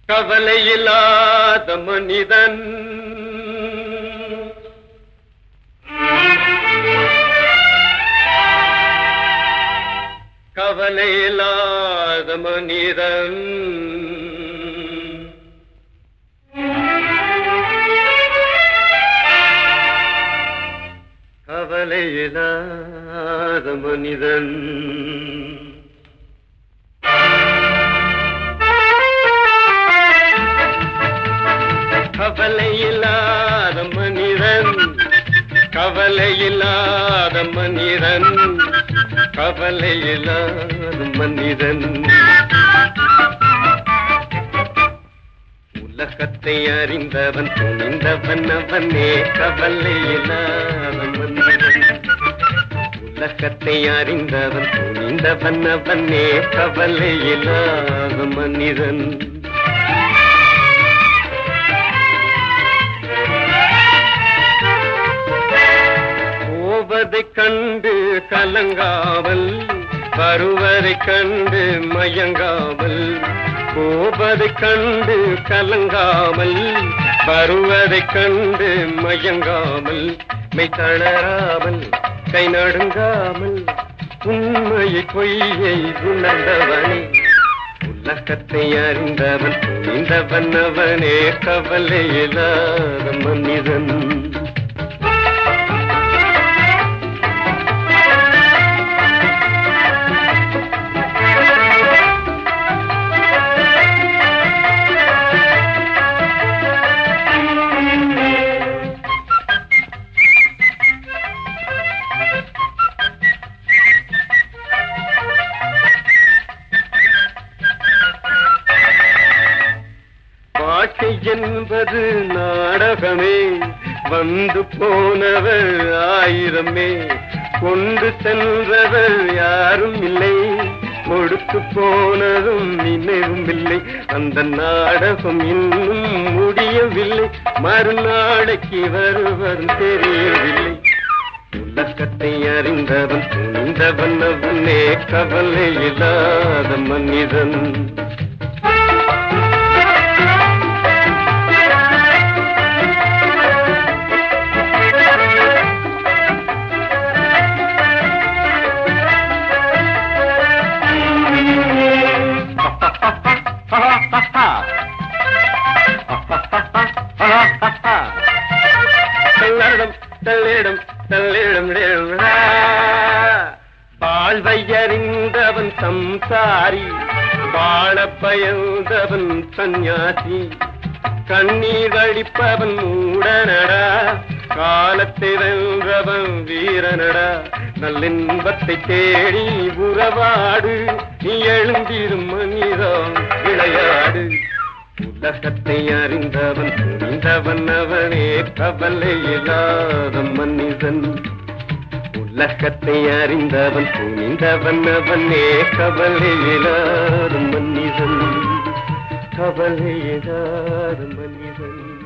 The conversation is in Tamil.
கவலையில்லாத மனிதன் கவலையில்லாத மனிதன் கவலையில்லாத மனிதன் கவலையில்லாத மனிதன் கவலையில்லாத மனிதன் கவலையில்லாத மனிதன் உலகத்தை அறிந்தவன் துணிந்தவன் அவனே கவலையில்லாத மனிதன் உலகத்தை அறிந்தவன் துணிந்தவன் அவனே கவலையில்லாத மனிதன் போவதைக் கண்டு கலங்காமல் வருவதைக் கண்டு மயங்காமல் போவதைக் கண்டு கலங்காமல் வருவதைக் கண்டு மயங்காமல் மெய் தளராமல் கை நடுங்காமல் உண்மையை பொய்யை உணர்ந்தவனே உலகத்தை அறிந்தவன் புரிந்தவன் அவனே கவலையில்லாத மனிதன் வாழ்க்கை என்பது நாடகமே வந்து போனவர் ஆயிரமே கொண்டு சென்றவர் யாரும் இல்லை கொடுத்து போனதும் நினைவும் இல்லை அந்த நாடகம் இன்னும் முடியவில்லை மறுநாளைக்கு வருவதும் தெரியவில்லை உலகத்தை அறிந்தவன் துணிந்தவன் அவனே கவலை இல்லாத மனிதன் தள்ளிடம் தள்ளிடம் தள்ளிடம் வாழ்வையறிந்தவன் சம்சாரி வாழ பயந்தவன் சந்நியாசி கண்ணீர் வடிப்பவன் மூடனடா காலத்தை வென்றவன் வீரனடா நல்லின்பத்தை தேடி உறவாடு நீ எழுந்திரும் மனிதம் விளையாடு உலகத்தை அறிந்தவன் புரிந்தவன் அவனே கவலை இல்லாத மனிதன் உலகத்தை அறிந்தவன் புரிந்தவன் அவனே கவலை இல்லாத மனிதன் கவலை இல்லாத மனிதன்